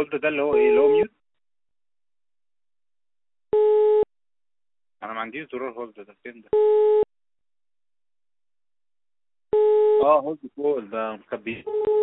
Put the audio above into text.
هولد ده اللي هو ايه اللي هو ميوت انا ما عنديش زرار هولد ده فين ده اه هولد كول ده مخبيه